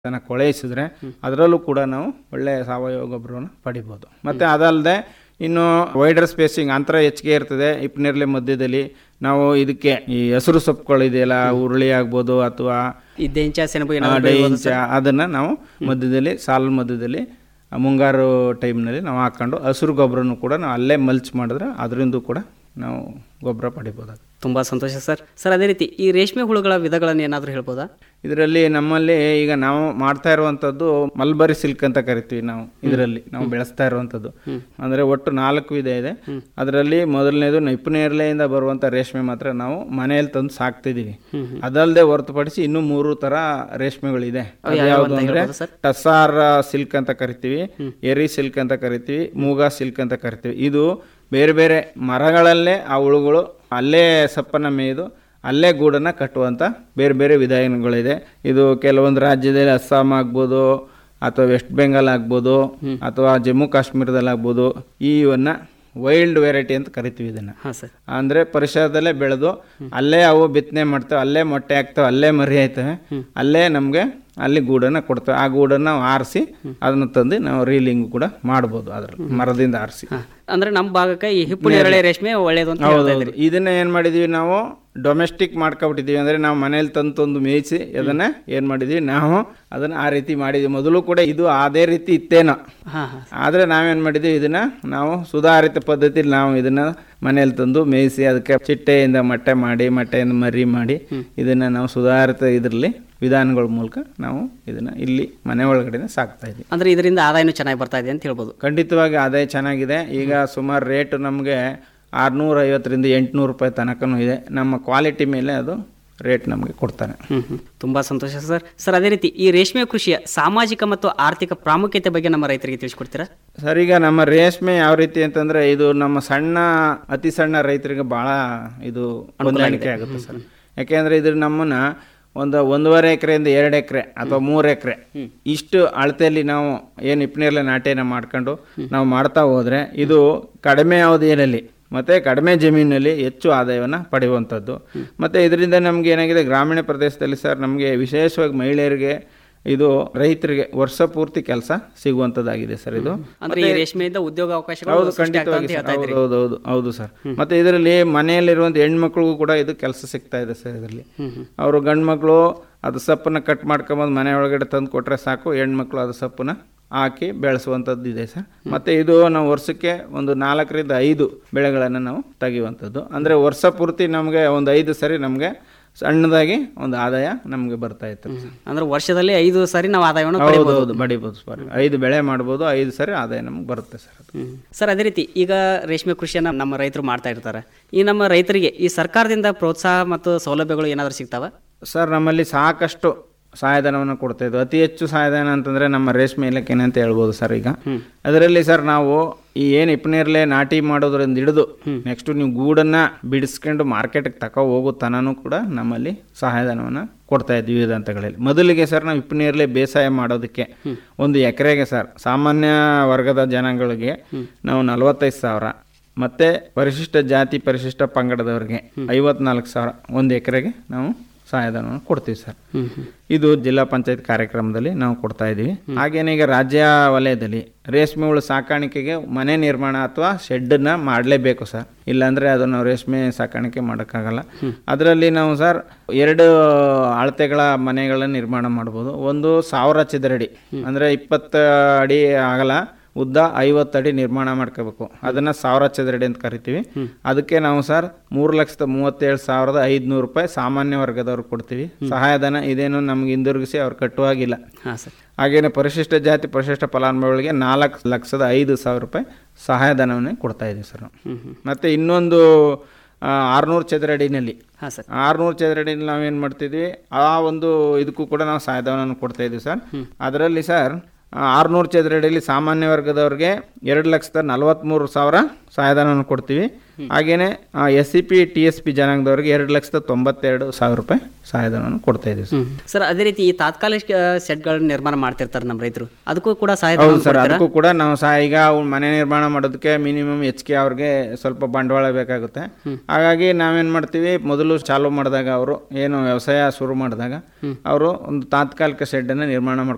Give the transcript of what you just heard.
ಅದನ್ನು ಕೊಳೆಯಿಸಿದ್ರೆ ಅದರಲ್ಲೂ ಕೂಡ ನಾವು ಒಳ್ಳೆಯ ಸಾವಯವ ಗೊಬ್ಬರವನ್ನು ಪಡಿಬೋದು ಮತ್ತು ಅದಲ್ಲದೆ ಇನ್ನು ವೈಡರ್ ಸ್ಪೇಸಿಂಗ್ ಅಂತರ ಹೆಚ್ಚಿಗೆ ಇರ್ತದೆ ಹಿಪ್ನೇರ್ಲೆ ಮಧ್ಯದಲ್ಲಿ ನಾವು ಇದಕ್ಕೆ ಈ ಹಸಿರು ಸೊಪ್ಪುಗಳಿದೆಯಲ್ಲ ಉರುಳಿ ಆಗ್ಬೋದು ಅಥವಾ ಈ ದೆಂಚ ಸೆಣಬು ಆ, ಏನಾದ್ರು ಬೆಳಿಬೋದಾ ಡೈಂಚ ಅದನ್ನು ನಾವು ಮಧ್ಯದಲ್ಲಿ ಸಾಲು ಮಧ್ಯದಲ್ಲಿ ಆ ಮುಂಗಾರು ಟೈಮ್ನಲ್ಲಿ ನಾವು ಹಾಕ್ಕೊಂಡು ಹಸಿರು ಗೊಬ್ಬರನು ಕೂಡ ನಾವು ಅಲ್ಲೇ ಮಲ್ಚ್ ಮಾಡಿದ್ರೆ ಅದರಿಂದ ಕೂಡ ನಾವು ಗೊಬ್ಬರ ಪಡಿಬೋದು ತುಂಬಾ ಸಂತೋಷ ಸರ್ ಸರ್ ಅದೇ ರೀತಿ ಈ ರೇಷ್ಮೆ ಹುಳುಗಳ ವಿಧಗಳನ್ನು ಏನಾದರೂ ಹೇಳ್ಬೋದಾ ಇದರಲ್ಲಿ ನಮ್ಮಲ್ಲಿ ಈಗ ನಾವು ಮಾಡ್ತಾ ಇರುವಂಥದ್ದು ಮಲ್ಬರಿ ಸಿಲ್ಕ್ ಅಂತ ಕರಿತೀವಿ ನಾವು ಇದರಲ್ಲಿ ನಾವು ಬೆಳೆಸ್ತಾ ಇರುವಂಥದ್ದು ಅಂದರೆ ಒಟ್ಟು ನಾಲ್ಕು ವಿಧ ಇದೆ ಅದರಲ್ಲಿ ಮೊದಲನೇದು ನಿಪುಣೆರ್ಲೆಯಿಂದ ಬರುವಂಥ ರೇಷ್ಮೆ ಮಾತ್ರ ನಾವು ಮನೆಯಲ್ಲಿ ತಂದು ಸಾಕ್ತಿದ್ದೀವಿ ಅದಲ್ಲದೆ ಹೊರತುಪಡಿಸಿ ಇನ್ನೂ ಮೂರು ಥರ ರೇಷ್ಮೆಗಳಿದೆ ಅದು ಯಾವುದು ಅಂದರೆ ಟಸಾರ್ ಸಿಲ್ಕ್ ಅಂತ ಕರಿತೀವಿ ಎರಿ ಸಿಲ್ಕ್ ಅಂತ ಕರಿತೀವಿ ಮೂಗಾ ಸಿಲ್ಕ್ ಅಂತ ಕರಿತೀವಿ ಇದು ಬೇರೆ ಬೇರೆ ಮರಗಳಲ್ಲೇ ಆ ಹುಳುಗಳು ಅಲ್ಲೇ ಸಪ್ಪನ್ನು ಮೇಯ್ದು ಅಲ್ಲೇ ಗೂಡನ್ನು ಕಟ್ಟುವಂಥ ಬೇರೆ ಬೇರೆ ವಿಧಾನಗಳಿದೆ ಇದು ಕೆಲವೊಂದು ರಾಜ್ಯದಲ್ಲಿ ಅಸ್ಸಾಂ ಆಗ್ಬೋದು ಅಥವಾ ವೆಸ್ಟ್ ಬೆಂಗಾಲ್ ಆಗ್ಬೋದು ಅಥವಾ ಜಮ್ಮು ಕಾಶ್ಮೀರದಲ್ಲಿ ಆಗ್ಬೋದು ಈ ಇವನ್ನ ವೈಲ್ಡ್ ವೆರೈಟಿ ಅಂತ ಕರಿತೀವಿ ಇದನ್ನು ಹಾಂ ಸರ್ ಅಂದರೆ ಪರಿಸರದಲ್ಲೇ ಬೆಳೆದು ಅಲ್ಲೇ ಅವು ಬಿತ್ತನೆ ಮಾಡ್ತವೆ ಅಲ್ಲೇ ಮೊಟ್ಟೆ ಹಾಕ್ತವೆ ಅಲ್ಲೇ ಮರಿ ಆಯ್ತವೆ ಅಲ್ಲೇ ನಮಗೆ ಅಲ್ಲಿ ಗೂಡನ್ನು ಕೊಡ್ತವೆ ಆ ಗೂಡನ್ನು ನಾವು ಆರಿಸಿ ಅದನ್ನು ತಂದು ನಾವು ರೀಲಿಂಗ್ ಕೂಡ ಮಾಡ್ಬೋದು ಅದ್ರಲ್ಲಿ ಮರದಿಂದ ಆರಿಸಿ ಹಾಂ ಅಂದ್ರೆ ನಮ್ಮ ಭಾಗಕ್ಕೆ ಈ ಹಿಪ್ಪು ನೇರಳೆ ರೇಷ್ಮೆ ಒಳ್ಳೆಯದು ಅಂತ ಹೇಳ್ತಾ ಇದ್ರಿ ಹೌದೌದು ಇದನ್ನ ಏನು ಮಾಡಿದೀವಿ ನಾವು ಡೊಮೆಸ್ಟಿಕ್ ಮಾಡ್ಕೊಬಿಟ್ಟಿದ್ದೀವಿ ಅಂದರೆ ನಾವು ಮನೇಲಿ ತಂದು ತಂದು ಮೇಯಿಸಿ ಅದನ್ನು ಏನು ಮಾಡಿದ್ದೀವಿ ನಾವು ಅದನ್ನು ಆ ರೀತಿ ಮಾಡಿದ್ವಿ ಮೊದಲು ಕೂಡ ಇದು ಅದೇ ರೀತಿ ಇತ್ತೇನೋ ಹಾಂ ಹಾಂ ಆದರೆ ನಾವೇನು ಮಾಡಿದ್ದೀವಿ ಇದನ್ನು ನಾವು ಸುಧಾರಿತ ಪದ್ಧತಿಲಿ ನಾವು ಇದನ್ನು ಮನೇಲಿ ತಂದು ಮೇಯಿಸಿ ಅದಕ್ಕೆ ಚಿಟ್ಟೆಯಿಂದ ಮೊಟ್ಟೆ ಮಾಡಿ ಮೊಟ್ಟೆಯಿಂದ ಮರಿ ಮಾಡಿ ಇದನ್ನು ನಾವು ಸುಧಾರಿತ ಇದರಲ್ಲಿ ವಿಧಾನಗಳ ಮೂಲಕ ನಾವು ಇದನ್ನು ಇಲ್ಲಿ ಮನೆ ಒಳಗಡೆ ಸಾಕ್ತಾ ಇದ್ದೀವಿ ಅಂದ್ರೆ ಇದರಿಂದ ಆದಾಯನೂ ಚೆನ್ನಾಗಿ ಬರ್ತಾ ಇದೆ ಅಂತ ಹೇಳ್ಬೋದು ಖಂಡಿತವಾಗಿ ಆದಾಯ ಚೆನ್ನಾಗಿದೆ ಈಗ ಸುಮಾರು ರೇಟ್ ನಮಗೆ ಆರುನೂರ ಐವತ್ತರಿಂದ ಎಂಟುನೂರು ರೂಪಾಯಿ ತನಕನೂ ಇದೆ ನಮ್ಮ ಕ್ವಾಲಿಟಿ ಮೇಲೆ ಅದು ರೇಟ್ ನಮಗೆ ಕೊಡ್ತಾನೆ ಹ್ಮ್ ಹ್ಮ್ ತುಂಬಾ ಸಂತೋಷ ಸರ್ ಸರ್ ಅದೇ ರೀತಿ ಈ ರೇಷ್ಮೆ ಕೃಷಿಯ ಸಾಮಾಜಿಕ ಮತ್ತು ಆರ್ಥಿಕ ಪ್ರಾಮುಖ್ಯತೆ ಬಗ್ಗೆ ನಮ್ಮ ರೈತರಿಗೆ ತಿಳಿಸ್ಕೊಡ್ತೀರಾ ಸರ್ ಈಗ ನಮ್ಮ ರೇಷ್ಮೆ ಯಾವ ರೀತಿ ಅಂತಂದ್ರೆ ಇದು ನಮ್ಮ ಸಣ್ಣ ಅತಿ ಸಣ್ಣ ರೈತರಿಗೆ ಬಹಳ ಇದು ಹೊಂದಾಣಿಕೆ ಆಗುತ್ತೆ ಸರ್ ಯಾಕೆಂದ್ರೆ ಇದು ನಮ್ಮನ್ನ ಒಂದು ಒಂದೂವರೆ ಎಕರೆಯಿಂದ ಎರಡು ಎಕರೆ ಅಥವಾ ಮೂರು ಎಕರೆ ಇಷ್ಟು ಅಳತೆಯಲ್ಲಿ ನಾವು ಏನು ಇಪ್ನೇರ್ಲೆ ನಾಟ್ಯನ ಮಾಡ್ಕೊಂಡು ನಾವು ಮಾಡ್ತಾ ಹೋದ್ರೆ ಇದು ಕಡಿಮೆ ಅವಧಿಯಲ್ಲಿ ಮತ್ತೆ ಕಡಿಮೆ ಜಮೀನಲ್ಲಿ ಹೆಚ್ಚು ಆದಾಯವನ್ನು ಪಡೆಯುವಂಥದ್ದು ಮತ್ತೆ ಇದರಿಂದ ನಮ್ಗೆ ಏನಾಗಿದೆ ಗ್ರಾಮೀಣ ಪ್ರದೇಶದಲ್ಲಿ ಸರ್ ನಮಗೆ ವಿಶೇಷವಾಗಿ ಮಹಿಳೆಯರಿಗೆ ಇದು ರೈತರಿಗೆ ವರ್ಷ ಪೂರ್ತಿ ಕೆಲಸ ಸಿಗುವಂಥದ್ದಾಗಿದೆ ಸರ್ ಇದು ಅಂದ್ರೆ ಈ ರೇಷ್ಮೆಯಿಂದ ಉದ್ಯೋಗ ಅವಕಾಶಗಳು ಹೌದು ಸೃಷ್ಟಿ ಆಗ್ತಾವ ಖಂಡಿತವಾಗಿ ಅಂತ ಸರ್. ಹೇಳ್ತಾ ಇದ್ರಿ ಹೌದು ಹೌದು ಹೌದು ಸರ್ ಮತ್ತೆ ಇದರಲ್ಲಿ ಮನೆಯಲ್ಲಿರುವಂಥ ಹೆಣ್ಮಕ್ಳಿಗೂ ಕೂಡ ಇದು ಕೆಲಸ ಸಿಗ್ತಾ ಇದೆ ಸರ್ ಇದರಲ್ಲಿ ಅವರು ಗಂಡು ಮಕ್ಕಳು ಅದು ಸಪ್ಪನ್ನ ಕಟ್ ಮಾಡ್ಕೊಂಬಂದು ಮನೆ ಒಳಗಡೆ ತಂದು ಕೊಟ್ರೆ ಸಾಕು ಹೆಣ್ಮಕ್ಳು ಅದು ಸಪ್ಪನ್ನ ಹಾಕಿ ಬೆಳೆಸುವಂಥದ್ದು ಇದೆ ಸರ್ ಮತ್ತೆ ಇದು ನಾವು ವರ್ಷಕ್ಕೆ ಒಂದು ನಾಲ್ಕರಿಂದ ಐದು ಬೆಳೆಗಳನ್ನು ನಾವು ತೆಗೆಯುವಂಥದ್ದು ಅಂದರೆ ವರ್ಷ ಪೂರ್ತಿ ನಮಗೆ ಒಂದು ಐದು ಸರಿ ನಮಗೆ ಸಣ್ಣದಾಗಿ ಒಂದು ಆದಾಯ ನಮಗೆ ಬರ್ತಾ ಇತ್ತು ಅಂದ್ರೆ ವರ್ಷದಲ್ಲಿ ಐದು ಸಾರಿ ನಾವು ಆದಾಯವನ್ನು ಹೌದು ಪಡಿಬೋದು ಹೌದು ಬಡಿಬೋದು ಸರ್ ಐದು ಬೆಳೆ ಮಾಡ್ಬೋದು ಐದು ಸರಿ ಆದಾಯ ನಮಗೆ ಬರುತ್ತೆ ಸರ್ ಅದು ಹ್ಮ್. ಸರ್ ಅದೇ ರೀತಿ ಈಗ ರೇಷ್ಮೆ ಕೃಷಿಯನ್ನ ನಮ್ಮ ರೈತರು ಮಾಡ್ತಾ ಇರ್ತಾರೆ ಈ ನಮ್ಮ ರೈತರಿಗೆ ಈ ಸರ್ಕಾರದಿಂದ ಪ್ರೋತ್ಸಾಹ ಮತ್ತು ಸೌಲಭ್ಯಗಳು ಏನಾದರೂ ಸಿಗ್ತಾವ ಸರ್ ನಮ್ಮಲ್ಲಿ ಸಾಕಷ್ಟು ಸಹಾಯಧನವನ್ನು ಕೊಡ್ತಾ ಇದ್ವು ಅತಿ ಹೆಚ್ಚು ಸಹಾಯಧನ ಅಂತಂದರೆ ನಮ್ಮ ರೇಷ್ಮೆ ಇಲಾಖೆನೇ ಅಂತ ಹೇಳ್ಬೋದು ಸರ್ ಈಗ ಅದರಲ್ಲಿ ಸರ್ ನಾವು ಈ ಏನು ಇಪ್ಪನೇರ್ಲೆ ನಾಟಿ ಮಾಡೋದ್ರಿಂದ ಹಿಡಿದು ನೆಕ್ಸ್ಟ್ ನೀವು ಗೂಡನ್ನು ಬಿಡಿಸ್ಕೊಂಡು ಮಾರ್ಕೆಟ್ಗೆ ತಗೋ ಹೋಗೋ ತನನೂ ಕೂಡ ನಮ್ಮಲ್ಲಿ ಸಹಾಯಧನವನ್ನು ಕೊಡ್ತಾ ಇದ್ವಿ ವಿವಿಧ ಹಂತಗಳಲ್ಲಿ ಮೊದಲಿಗೆ ಸರ್ ನಾವು ಇಪ್ಪನೇರ್ಲೆ ಬೇಸಾಯ ಮಾಡೋದಕ್ಕೆ ಒಂದು ಎಕರೆಗೆ ಸರ್ ಸಾಮಾನ್ಯ ವರ್ಗದ ಜನಗಳಿಗೆ ನಾವು ನಲವತ್ತೈದು ಸಾವಿರ ಮತ್ತು ಪರಿಶಿಷ್ಟ ಜಾತಿ ಪರಿಶಿಷ್ಟ ಪಂಗಡದವರಿಗೆ ಐವತ್ನಾಲ್ಕು ಸಾವಿರ ಒಂದು ಎಕರೆಗೆ ನಾವು ಸಹಾಯಧನವನ್ನು ಕೊಡ್ತೀವಿ ಸರ್ ಇದು ಜಿಲ್ಲಾ ಪಂಚಾಯತ್ ಕಾರ್ಯಕ್ರಮದಲ್ಲಿ ನಾವು ಕೊಡ್ತಾ ಇದ್ದೀವಿ ಹಾಗೇನೆ ಈಗ ರಾಜ್ಯ ವಲಯದಲ್ಲಿ ರೇಷ್ಮೆ ಹುಳು ಸಾಕಾಣಿಕೆಗೆ ಮನೆ ನಿರ್ಮಾಣ ಅಥವಾ ಶೆಡ್ಡನ್ನ ಮಾಡಲೇಬೇಕು ಸರ್ ಇಲ್ಲಾಂದ್ರೆ ಅದನ್ನು ರೇಷ್ಮೆ ಸಾಕಾಣಿಕೆ ಮಾಡೋಕ್ಕಾಗಲ್ಲ ಅದರಲ್ಲಿ ನಾವು ಸರ್ ಎರಡು ಅಳತೆಗಳ ಮನೆಗಳನ್ನು ನಿರ್ಮಾಣ ಮಾಡ್ಬೋದು ಒಂದು ಸಾವಿರ ಚದರಡಿ ಅಂದರೆ ಇಪ್ಪತ್ತು ಅಡಿ ಆಗಲ್ಲ ಉದ್ದ ಐವತ್ತು ಅಡಿ ನಿರ್ಮಾಣ ಮಾಡ್ಕೋಬೇಕು ಅದನ್ನ ಸಾವಿರ ಚದರಡಿ ಅಂತ ಕರಿತೀವಿ ಅದಕ್ಕೆ ನಾವು ಸರ್ ಮೂರು ಲಕ್ಷದ ಮೂವತ್ತೇಳು ಸಾವಿರದ ಐದುನೂರು ರೂಪಾಯಿ ಸಾಮಾನ್ಯ ವರ್ಗದವ್ರು ಕೊಡ್ತೀವಿ ಸಹಾಯಧನ ಇದೇನು ನಮ್ಗೆ ಹಿಂದಿರುಗಿಸಿ ಅವ್ರು ಕಟ್ಟುವಾಗಿಲ್ಲ ಹಾಂ ಸರ್ ಹಾಗೇನೆ ಪರಿಶಿಷ್ಟ ಜಾತಿ ಪರಿಶಿಷ್ಟ ಫಲಾನುಭವಿಗಳಿಗೆ ನಾಲ್ಕು ಲಕ್ಷದ ಐದು ಸಾವಿರ ರೂಪಾಯಿ ಸಹಾಯಧನವನ್ನೇ ಕೊಡ್ತಾ ಇದ್ದೀವಿ ಸರ್ ನಾವು ಮತ್ತೆ ಇನ್ನೊಂದು ಆರುನೂರು ಚದರಡಿನಲ್ಲಿ ಹಾಂ ಸರ್ ಆರುನೂರು ಚದರಡಿನಲ್ಲಿ ನಾವೇನು ಮಾಡ್ತಿದ್ವಿ ಆ ಒಂದು ಇದಕ್ಕೂ ಕೂಡ ನಾವು ಸಹಾಯಧನವನ್ನು ಕೊಡ್ತಾ ಇದ್ದೀವಿ ಸರ್ ಅದರಲ್ಲಿ ಸರ್ ಆರುನೂರು ಚದರಡಿಯಲ್ಲಿ ಸಾಮಾನ್ಯ ವರ್ಗದವ್ರಿಗೆ ಎರಡು ಲಕ್ಷದ ನಲವತ್ತ್ಮೂರು ಸಾವಿರ ಸಹಾಯಧನವನ್ನು ಕೊಡ್ತೀವಿ ಹಾಗೇನೆ S C P T S P ಜನಾಂಗದವ್ರಿಗೆ ಎರಡು ಲಕ್ಷದ ತೊಂಬತ್ತೆರಡು ಸಾವಿರ ರೂಪಾಯಿ ಸಹಾಯಧನವನ್ನು ಕೊಡ್ತಾ ಇದ್ದೀವಿ ಸರ್ ಸರ್ ಅದೇ ರೀತಿ ಈ ತಾತ್ಕಾಲಿಕ ಸೆಟ್ಗಳನ್ನ ನಿರ್ಮಾಣ ಮಾಡ್ತಿರ್ತಾರೆ ನಮ್ಮ ರೈತರು ಅದಕ್ಕೂ ಕೂಡ ಸಹಾಯ ಹೌದು ಸರ್ ಅದಕ್ಕೂ ಕೂಡ ನಾವು ಸಹ ಈಗ ಅವ್ರು ಮನೆ ನಿರ್ಮಾಣ ಮಾಡೋದಕ್ಕೆ ಮಿನಿಮಮ್ ಹೆಚ್ಚಿಗೆ ಅವ್ರಿಗೆ ಸ್ವಲ್ಪ ಬಂಡವಾಳ ಬೇಕಾಗುತ್ತೆ ಹಾಗಾಗಿ ನಾವೇನು ಮಾಡ್ತೀವಿ ಮೊದಲು ಚಾಲೂ ಮಾಡಿದಾಗ ಅವರು ಏನು ವ್ಯವಸಾಯ ಶುರು ಮಾಡಿದಾಗ ಅವರು ಒಂದು ತಾತ್ಕಾಲಿಕ ಶೆಡ್ಡನ್ನು ನಿರ್ಮಾಣ ಮಾಡ್ಕೊಂಡು